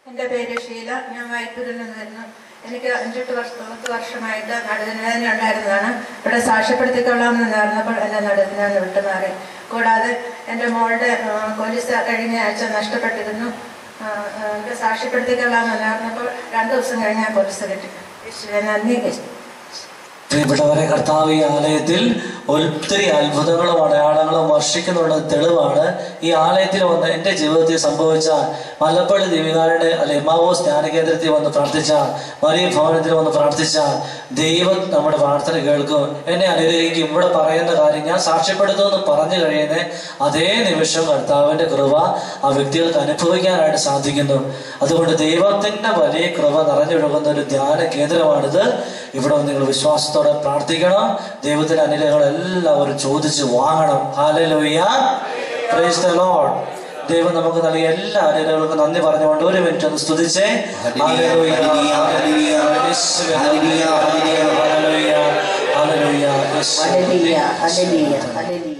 എൻ്റെ പേര് ഷീല ഞാൻ വൈപ്പൂരിൽ നിന്ന് വരുന്നു എനിക്ക് അഞ്ചെട്ട് വർഷം പത്ത് വർഷമായിട്ട് നടുവിനുവേദന ഉണ്ടായിരുന്നതാണ് ഇവിടെ സാക്ഷ്യപ്പെടുത്തിക്കൊള്ളാമെന്ന് നേർന്നപ്പോൾ എൻ്റെ നടുവിനാന്ന് വിട്ടുമാറി കൂടാതെ എൻ്റെ മോളുടെ ആ, പോലീസ് കഴിഞ്ഞ ആഴ്ച നഷ്ടപ്പെട്ടിരുന്നു ആ, ആ, എനിക്ക് സാക്ഷ്യപ്പെടുത്തിക്കൊള്ളാമെന്ന് നേർന്നപ്പോൾ രണ്ട് ദിവസം കഴിഞ്ഞാൽ പോലീസ് കിട്ടി യേശുവേ നന്ദി പ്രിയപ്പെട്ടവരെ കർത്താവ് ഈ ആലയത്തിൽ ഒത്തിരി അത്ഭുതങ്ങളും അടയാളങ്ങളും വർഷിക്കുന്നുള്ള തെളിവാണ് ഈ ആലയത്തിൽ വന്ന് എൻ്റെ ജീവിതത്തിൽ സംഭവിച്ച മലപ്പള്ളി ദീപികാരുടെ അല്ലെ എമാവോസ് ജ്ഞാനകേന്ദ്രത്തിൽ വന്ന് പ്രാർത്ഥിച്ച മരിയ ഭവനത്തിൽ വന്ന് പ്രാർത്ഥിച്ച ദൈവം നമ്മുടെ പ്രാർത്ഥന കേൾക്കും എന്നെ അനുഗ്രഹിക്കും ഇവിടെ പറയുന്ന കാര്യം ഞാൻ സാക്ഷ്യപ്പെടുത്തുമെന്ന് പറഞ്ഞു കഴിയുന്ന അതേ നിമിഷം കർത്താവിന്റെ കൃപ ആ വ്യക്തികൾക്ക് അനുഭവിക്കാനായിട്ട് സാധിക്കുന്നു അതുകൊണ്ട് ദൈവത്തിന്റെ വലിയ കൃപ നിറഞ്ഞൊഴുകുന്ന ഒരു ധ്യാന കേന്ദ്രമാണിത് ഇവിടെ വന്ന് നിങ്ങൾ വിശ്വാസത്തോടെ പ്രാർത്ഥിക്കണം ദൈവത്തിന്റെ അനുഗ്രഹങ്ങൾ എല്ലാവരും ചോദിച്ച് വാങ്ങണം ഹാലലോയ്യ പ്രൈസ് ദ ലോർഡ് ദൈവം നമുക്ക് നൽകിയ എല്ലാ അനുഗ്രഹങ്ങൾക്കും നന്ദി പറഞ്ഞുകൊണ്ട് ഒരു മിനിറ്റ് ഒന്ന് സ്തുതിച്ചേ ഹല്ലേലൂയ, ഹല്ലേലൂയ, യേശുവേ നന്ദി, ഹല്ലേലൂയ, ഹല്ലേലൂയ, യേശുവേ നന്ദി. Hallelujah hallelujah hallelujah